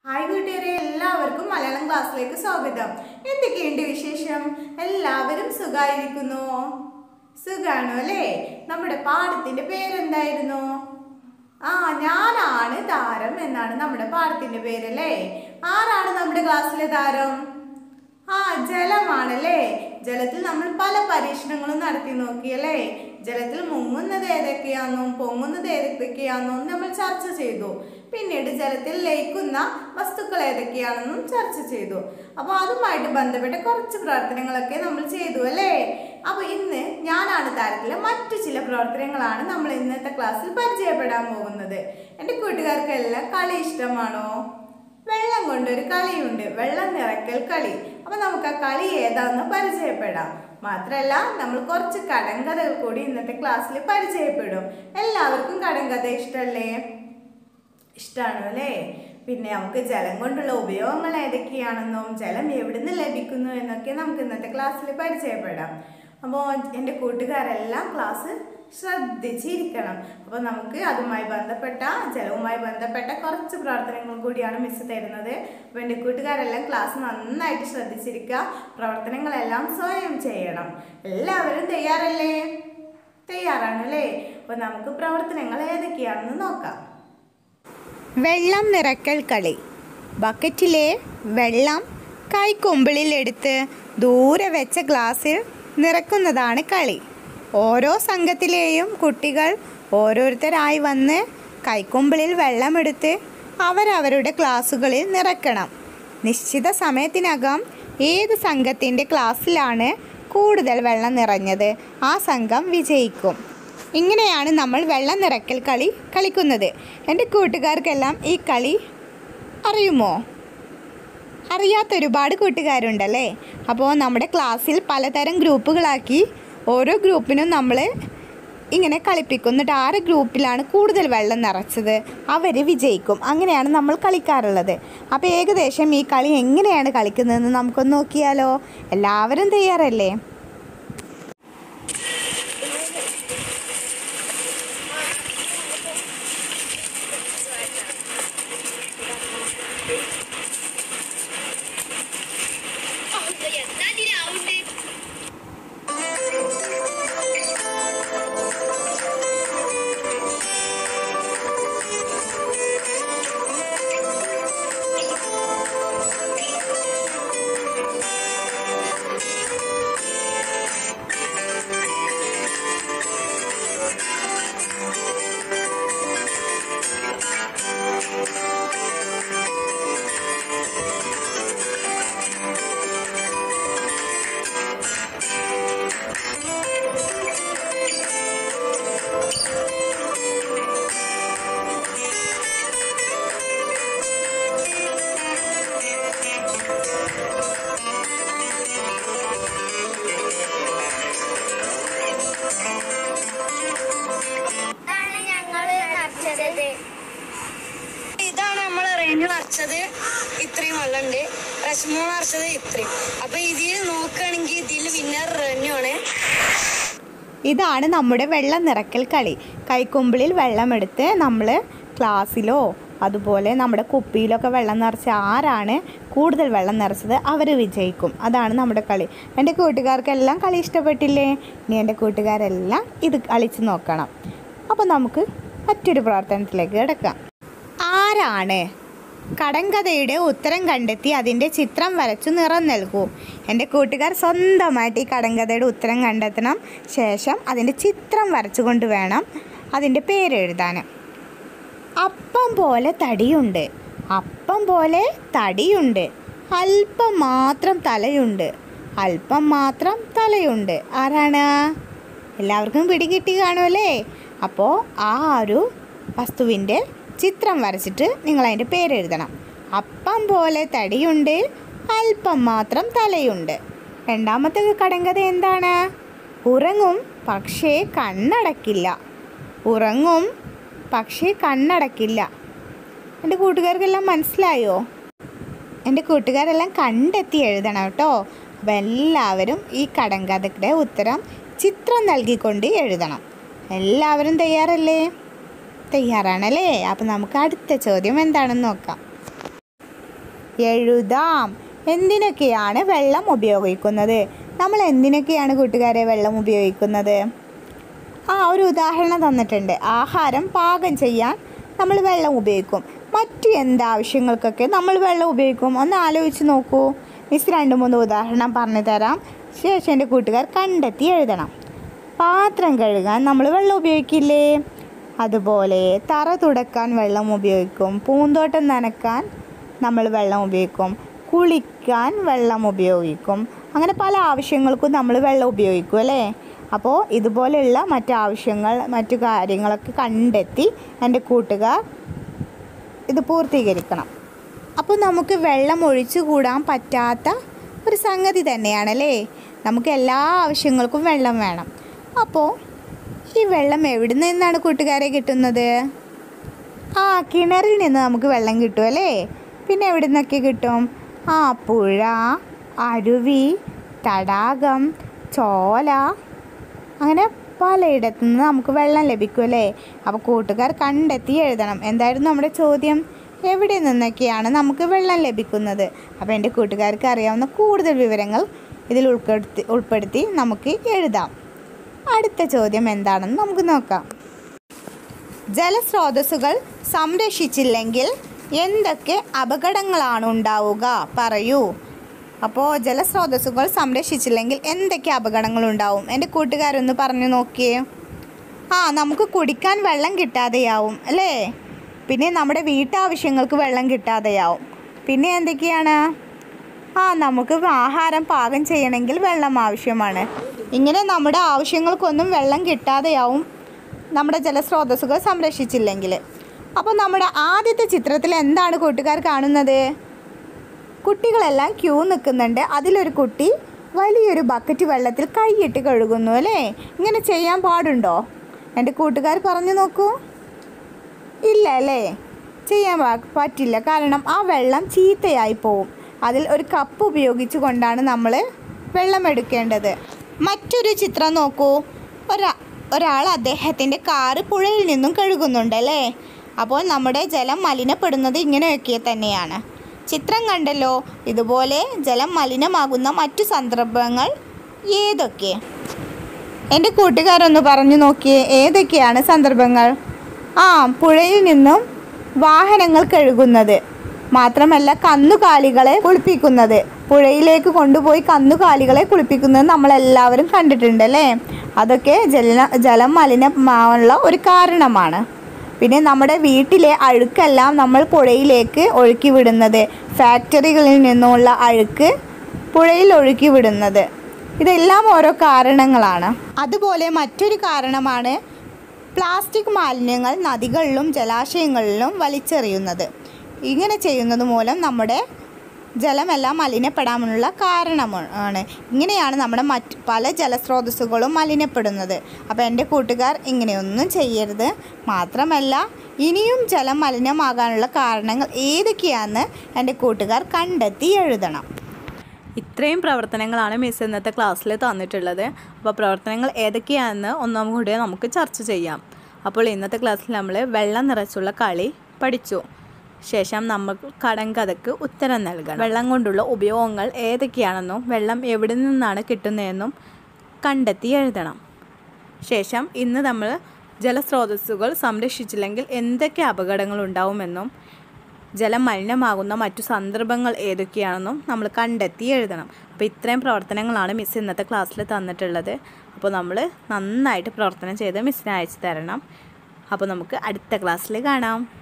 hi കൂട്ടുകാരെ എല്ലാവർക്കും മലയാളം ക്ലാസ്സിലേക്ക് സ്വാഗതം എന്തൊക്കെയുണ്ട് വിശേഷം എല്ലാവരും സുഖായിരിക്കുന്നു സുഖാണോ അല്ലേ നമ്മുടെ പാഠത്തിന്റെ പേരെന്തായിരുന്നു ആ ഞാനാണ് താരം എന്നാണ് നമ്മുടെ പാഠത്തിന്റെ പേരല്ലേ ആരാണ് നമ്മുടെ ക്ലാസ്സിലെ താരം ആ ജലമാണല്ലേ ജലത്തിൽ നമ്മൾ പല പരീക്ഷണങ്ങളും നടത്തി നോക്കിയല്ലേ ജലത്തിൽ മുങ്ങുന്നത് ഏതൊക്കെയാണെന്നും പൊങ്ങുന്നത് ഏതൊക്കെയാണെന്നും നമ്മൾ ചർച്ച ചെയ്തു പിന്നീട് ജലത്തിൽ ലയിക്കുന്ന വസ്തുക്കൾ ഏതൊക്കെയാണെന്നും ചർച്ച ചെയ്തു അപ്പോൾ അതുമായിട്ട് ബന്ധപ്പെട്ട കുറച്ച് പ്രവർത്തനങ്ങളൊക്കെ നമ്മൾ ചെയ്തു അല്ലേ അപ്പോൾ ഇന്ന് ഞാനാണ് താരത്തിലെ മറ്റു ചില പ്രവർത്തനങ്ങളാണ് നമ്മൾ ഇന്നത്തെ ക്ലാസ്സിൽ പരിചയപ്പെടാൻ പോകുന്നത് എൻ്റെ കൂട്ടുകാർക്കെല്ലാം കളി ഇഷ്ടമാണോ വെള്ളം കൊണ്ടൊരു കളിയുണ്ട് വെള്ളം നിറയ്ക്കൽ കളി അപ്പൊ നമുക്ക് ആ കളി ഏതാന്ന് പരിചയപ്പെടാം മാത്രല്ല നമ്മൾ കുറച്ച് കടങ്കഥകൾ കൂടി ഇന്നത്തെ ക്ലാസ്സിൽ പരിചയപ്പെടും എല്ലാവർക്കും കടങ്കഥ ഇഷ്ടല്ലേ ഇഷ്ടമാണോ അല്ലേ പിന്നെ നമുക്ക് ജലം കൊണ്ടുള്ള ഉപയോഗങ്ങൾ ഏതൊക്കെയാണെന്നും ജലം എവിടുന്ന് ലഭിക്കുന്നു എന്നൊക്കെ നമുക്ക് ഇന്നത്തെ ക്ലാസ്സിൽ പരിചയപ്പെടാം അപ്പോൾ എൻ്റെ കൂട്ടുകാരെല്ലാം ക്ലാസ് ശ്രദ്ധിച്ചിരിക്കണം അപ്പോൾ നമുക്ക് അതുമായി ബന്ധപ്പെട്ട ജലവുമായി ബന്ധപ്പെട്ട കുറച്ച് പ്രവർത്തനങ്ങൾ കൂടിയാണ് മിസ് തരുന്നത് അപ്പോൾ എൻ്റെ കൂട്ടുകാരെല്ലാം ക്ലാസ് നന്നായിട്ട് ശ്രദ്ധിച്ചിരിക്കുക പ്രവർത്തനങ്ങളെല്ലാം സ്വയം ചെയ്യണം എല്ലാവരും തയ്യാറല്ലേ തയ്യാറാണല്ലേ അപ്പോൾ നമുക്ക് പ്രവർത്തനങ്ങൾ ഏതൊക്കെയാണെന്ന് നോക്കാം വെള്ളം നിറക്കൽ കളി ബക്കറ്റിലെ വെള്ളം കൈക്കുമ്പിളിൽ എടുത്ത് ദൂരെ വെച്ച ഗ്ലാസ്സിൽ നിറക്കുന്നതാണ് കളി ഓരോ സംഘത്തിലെയും കുട്ടികൾ ഓരോരുത്തരായി വന്ന് കൈക്കുമ്പിളിൽ വെള്ളമെടുത്ത് അവരവരുടെ ക്ലാസ്സുകളിൽ നിറക്കണം നിശ്ചിത സമയത്തിനകം ഏത് സംഘത്തിൻ്റെ ക്ലാസ്സിലാണ് കൂടുതൽ വെള്ളം നിറഞ്ഞത് ആ സംഘം വിജയിക്കും ഇങ്ങനെയാണ് നമ്മൾ വെള്ളം നിറയ്ക്കൽ കളി കളിക്കുന്നത് എൻ്റെ കൂട്ടുകാർക്കെല്ലാം ഈ കളി അറിയുമോ അറിയാത്ത ഒരുപാട് കൂട്ടുകാരുണ്ടല്ലേ അപ്പോൾ നമ്മുടെ ക്ലാസ്സിൽ പലതരം ഗ്രൂപ്പുകളാക്കി ഓരോ ഗ്രൂപ്പിനും നമ്മൾ ഇങ്ങനെ കളിപ്പിക്കും എന്നിട്ട് ആറ് ഗ്രൂപ്പിലാണ് കൂടുതൽ വെള്ളം നിറച്ചത് അവർ വിജയിക്കും അങ്ങനെയാണ് നമ്മൾ കളിക്കാറുള്ളത് അപ്പോൾ ഏകദേശം ഈ കളി എങ്ങനെയാണ് കളിക്കുന്നതെന്ന് നമുക്കൊന്ന് നോക്കിയാലോ എല്ലാവരും തയ്യാറല്ലേ ഇതാണ് ഞങ്ങള് നിറച്ചത് ഇതാണ് നമ്മൾ റെയിന് നിറച്ചത് ഇത്രയും വെള്ളമുണ്ട് റസ്മോ നിറച്ചത് ഇത്രയും അപ്പൊ ഇതിൽ നോക്കുകയാണെങ്കിൽ ഇതിൽ വിന്നർ റെന്നുമാണ് ഇതാണ് നമ്മുടെ വെള്ളം നിറക്കൽ കളി കൈക്കുമ്പിളിൽ വെള്ളമെടുത്ത് നമ്മൾ ക്ലാസ്സിലോ അതുപോലെ നമ്മുടെ കുപ്പിയിലൊക്കെ വെള്ളം നിറച്ച് ആരാണ് കൂടുതൽ വെള്ളം നിറച്ചത് അവർ വിജയിക്കും അതാണ് നമ്മുടെ കളി എൻ്റെ കൂട്ടുകാർക്കെല്ലാം കളി ഇഷ്ടപ്പെട്ടില്ലേ ഇനി എൻ്റെ കൂട്ടുകാരെല്ലാം ഇത് കളിച്ച് നോക്കണം അപ്പോൾ നമുക്ക് മറ്റൊരു പ്രവർത്തനത്തിലേക്ക് കിടക്കാം ആരാണ് കടങ്കഥയുടെ ഉത്തരം കണ്ടെത്തി അതിൻ്റെ ചിത്രം വരച്ചു നിറം നൽകൂ എൻ്റെ കൂട്ടുകാർ സ്വന്തമായിട്ട് ഈ കടങ്കഥയുടെ ഉത്തരം കണ്ടെത്തണം ശേഷം അതിൻ്റെ ചിത്രം വരച്ചുകൊണ്ട് വേണം അതിൻ്റെ പേരെഴുതാൻ അപ്പം പോലെ തടിയുണ്ട് അപ്പം പോലെ തടിയുണ്ട് അല്പം മാത്രം തലയുണ്ട് അല്പം മാത്രം തലയുണ്ട് ആരാണ് എല്ലാവർക്കും പിടികിട്ടി കാണുമല്ലേ അപ്പോൾ ആ ഒരു വസ്തുവിൻ്റെ ചിത്രം വരച്ചിട്ട് നിങ്ങൾ അതിൻ്റെ പേരെഴുതണം അപ്പം പോലെ തടിയുണ്ട് അല്പം മാത്രം തലയുണ്ട് രണ്ടാമത്തെ കടങ്കഥ എന്താണ് ഉറങ്ങും പക്ഷേ കണ്ണടക്കില്ല ഉറങ്ങും പക്ഷേ കണ്ണടക്കില്ല എൻ്റെ കൂട്ടുകാർക്കെല്ലാം മനസ്സിലായോ എൻ്റെ കൂട്ടുകാരെല്ലാം കണ്ടെത്തി എഴുതണം കേട്ടോ അപ്പോൾ എല്ലാവരും ഈ കടങ്കഥയുടെ ഉത്തരം ചിത്രം നൽകിക്കൊണ്ട് എഴുതണം എല്ലാവരും തയ്യാറല്ലേ തയ്യാറാണല്ലേ അപ്പം നമുക്ക് അടുത്ത ചോദ്യം എന്താണെന്ന് നോക്കാം എഴുതാം എന്തിനൊക്കെയാണ് വെള്ളം ഉപയോഗിക്കുന്നത് നമ്മൾ എന്തിനൊക്കെയാണ് കൂട്ടുകാരെ വെള്ളം ഉപയോഗിക്കുന്നത് ആ ഒരു ഉദാഹരണം തന്നിട്ടുണ്ട് ആഹാരം പാകം ചെയ്യാൻ നമ്മൾ വെള്ളം ഉപയോഗിക്കും മറ്റ് എന്താവശ്യങ്ങൾക്കൊക്കെ നമ്മൾ വെള്ളം ഉപയോഗിക്കും ഒന്ന് ആലോചിച്ച് നോക്കൂ മിസ് രണ്ട് മൂന്ന് ഉദാഹരണം പറഞ്ഞു തരാം ശേഷം എൻ്റെ കൂട്ടുകാർ കണ്ടെത്തി എഴുതണം പാത്രം കഴുകാൻ നമ്മൾ വെള്ളം ഉപയോഗിക്കില്ലേ അതുപോലെ തറ തുടക്കാൻ വെള്ളം ഉപയോഗിക്കും പൂന്തോട്ടം നനക്കാൻ നമ്മൾ വെള്ളം ഉപയോഗിക്കും കുളിക്കാൻ വെള്ളം ഉപയോഗിക്കും അങ്ങനെ പല ആവശ്യങ്ങൾക്കും നമ്മൾ വെള്ളം ഉപയോഗിക്കും അല്ലേ അപ്പോൾ ഇതുപോലെയുള്ള മറ്റു ആവശ്യങ്ങൾ മറ്റു കാര്യങ്ങളൊക്കെ കണ്ടെത്തി എൻ്റെ കൂട്ടുകാർ ഇത് പൂർത്തീകരിക്കണം അപ്പോൾ നമുക്ക് വെള്ളം ഒഴിച്ചു കൂടാൻ പറ്റാത്ത ഒരു സംഗതി തന്നെയാണല്ലേ നമുക്ക് എല്ലാ ആവശ്യങ്ങൾക്കും വെള്ളം വേണം അപ്പോൾ ഈ വെള്ളം എവിടെ നിന്നാണ് കൂട്ടുകാരെ കിട്ടുന്നത് ആ കിണറിൽ നിന്ന് നമുക്ക് വെള്ളം കിട്ടും അല്ലേ പിന്നെ എവിടെ നിന്നൊക്കെ കിട്ടും ആ പുഴ അരുവി തടാകം ചോല അങ്ങനെ പലയിടത്തു നിന്ന് നമുക്ക് വെള്ളം ലഭിക്കും അല്ലേ അപ്പോൾ കൂട്ടുകാർ കണ്ടെത്തി എഴുതണം എന്തായിരുന്നു നമ്മുടെ ചോദ്യം എവിടെ നിന്നൊക്കെയാണ് നമുക്ക് വെള്ളം ലഭിക്കുന്നത് അപ്പോൾ എൻ്റെ കൂട്ടുകാർക്ക് അറിയാവുന്ന കൂടുതൽ വിവരങ്ങൾ ഇതിൽ ഉൾപ്പെടുത്തി ഉൾപ്പെടുത്തി നമുക്ക് എഴുതാം അടുത്ത ചോദ്യം എന്താണെന്ന് നമുക്ക് നോക്കാം ജലസ്രോതസ്സുകൾ സംരക്ഷിച്ചില്ലെങ്കിൽ എന്തൊക്കെ അപകടങ്ങളാണ് ഉണ്ടാവുക പറയൂ അപ്പോൾ ജലസ്രോതസ്സുകൾ സംരക്ഷിച്ചില്ലെങ്കിൽ എന്തൊക്കെ അപകടങ്ങളുണ്ടാവും എൻ്റെ കൂട്ടുകാരൊന്ന് പറഞ്ഞു നോക്കിയേ ആ നമുക്ക് കുടിക്കാൻ വെള്ളം കിട്ടാതെയാവും അല്ലേ പിന്നെ നമ്മുടെ വീട്ടാവശ്യങ്ങൾക്ക് വെള്ളം കിട്ടാതെയാവും പിന്നെ എന്തൊക്കെയാണ് ആ നമുക്ക് ആഹാരം പാകം ചെയ്യണമെങ്കിൽ വെള്ളം ആവശ്യമാണ് ഇങ്ങനെ നമ്മുടെ ആവശ്യങ്ങൾക്കൊന്നും വെള്ളം കിട്ടാതെയാവും നമ്മുടെ ജലസ്രോതസ്സുകൾ സംരക്ഷിച്ചില്ലെങ്കിൽ അപ്പോൾ നമ്മുടെ ആദ്യത്തെ ചിത്രത്തിൽ എന്താണ് കൂട്ടുകാർ കാണുന്നത് കുട്ടികളെല്ലാം ക്യൂ നിൽക്കുന്നുണ്ട് അതിലൊരു കുട്ടി വലിയൊരു ബക്കറ്റ് വെള്ളത്തിൽ കൈയിട്ട് കഴുകുന്നു അല്ലേ ഇങ്ങനെ ചെയ്യാൻ പാടുണ്ടോ എൻ്റെ കൂട്ടുകാർ പറഞ്ഞു നോക്കൂ ഇല്ല അല്ലേ ചെയ്യാൻ പാ- പറ്റില്ല കാരണം ആ വെള്ളം ചീത്തയായി പോവും അതിൽ ഒരു കപ്പ് ഉപയോഗിച്ചു കൊണ്ടാണ് നമ്മൾ വെള്ളം എടുക്കേണ്ടത് മറ്റൊരു ചിത്രം നോക്കൂ ഒരാ ഒരാൾ അദ്ദേഹത്തിൻ്റെ കാറ് പുഴയിൽ നിന്നും കഴുകുന്നുണ്ട് അല്ലേ അപ്പോൾ നമ്മുടെ ജലം മലിനപ്പെടുന്നത് ഇങ്ങനെയൊക്കെ തന്നെയാണ് ചിത്രം കണ്ടല്ലോ ഇതുപോലെ ജലം മലിനമാകുന്ന മറ്റു സന്ദർഭങ്ങൾ ഏതൊക്കെ എൻ്റെ കൂട്ടുകാരൊന്ന് പറഞ്ഞു നോക്കിയേ ഏതൊക്കെയാണ് സന്ദർഭങ്ങൾ ആ പുഴയിൽ നിന്നും വാഹനങ്ങൾ കഴുകുന്നത് മാത്രമല്ല കന്നുകാലികളെ കുളിപ്പിക്കുന്നത് പുഴയിലേക്ക് കൊണ്ടുപോയി കന്നുകാലികളെ കുളിപ്പിക്കുന്നത് നമ്മളെല്ലാവരും കണ്ടിട്ടുണ്ട് അല്ലേ അതൊക്കെ ജല ജലം മലിനമാവാനുള്ള ഒരു കാരണമാണ് പിന്നെ നമ്മുടെ വീട്ടിലെ അഴുക്കെല്ലാം നമ്മൾ പുഴയിലേക്ക് ഒഴുക്കി വിടുന്നത് ഫാക്ടറികളിൽ നിന്നുള്ള അഴുക്ക് പുഴയിൽ ഒഴുക്കി വിടുന്നത് ഇതെല്ലാം ഓരോ കാരണങ്ങളാണ് അതുപോലെ മറ്റൊരു കാരണമാണ് പ്ലാസ്റ്റിക് മാലിന്യങ്ങൾ നദികളിലും ജലാശയങ്ങളിലും വലിച്ചെറിയുന്നത് ഇങ്ങനെ ചെയ്യുന്നത് മൂലം നമ്മുടെ ജലമെല്ലാം മലിനപ്പെടാനുള്ള കാരണമാണ് ഇങ്ങനെയാണ് നമ്മുടെ മറ്റ് പല ജലസ്രോതസ്സുകളും മലിനപ്പെടുന്നത് അപ്പോൾ എൻ്റെ കൂട്ടുകാർ ഇങ്ങനെയൊന്നും ചെയ്യരുത് മാത്രമല്ല ഇനിയും ജലം മലിനമാകാനുള്ള കാരണങ്ങൾ ഏതൊക്കെയാണെന്ന് എൻ്റെ കൂട്ടുകാർ കണ്ടെത്തി എഴുതണം ഇത്രയും പ്രവർത്തനങ്ങളാണ് മിസ് ഇന്നത്തെ ക്ലാസ്സിൽ തന്നിട്ടുള്ളത് അപ്പോൾ പ്രവർത്തനങ്ങൾ ഏതൊക്കെയാണെന്ന് ഒന്നാം കൂടി നമുക്ക് ചർച്ച ചെയ്യാം അപ്പോൾ ഇന്നത്തെ ക്ലാസ്സിൽ നമ്മൾ വെള്ളം നിറച്ചുള്ള കളി പഠിച്ചു ശേഷം നമ്മൾ കടങ്കഥക്ക് ഉത്തരം നൽകണം വെള്ളം കൊണ്ടുള്ള ഉപയോഗങ്ങൾ ഏതൊക്കെയാണെന്നും വെള്ളം എവിടെ നിന്നാണ് കിട്ടുന്നതെന്നും കണ്ടെത്തി എഴുതണം ശേഷം ഇന്ന് നമ്മൾ ജലസ്രോതസ്സുകൾ സംരക്ഷിച്ചില്ലെങ്കിൽ എന്തൊക്കെ അപകടങ്ങൾ ഉണ്ടാവുമെന്നും ജലം മലിനമാകുന്ന മറ്റു സന്ദർഭങ്ങൾ ഏതൊക്കെയാണെന്നും നമ്മൾ കണ്ടെത്തി എഴുതണം അപ്പോൾ ഇത്രയും പ്രവർത്തനങ്ങളാണ് മിസ് ഇന്നത്തെ ക്ലാസ്സിൽ തന്നിട്ടുള്ളത് അപ്പോൾ നമ്മൾ നന്നായിട്ട് പ്രവർത്തനം ചെയ്ത് മിസ്സിന് അയച്ചു തരണം അപ്പോൾ നമുക്ക് അടുത്ത ക്ലാസ്സിൽ കാണാം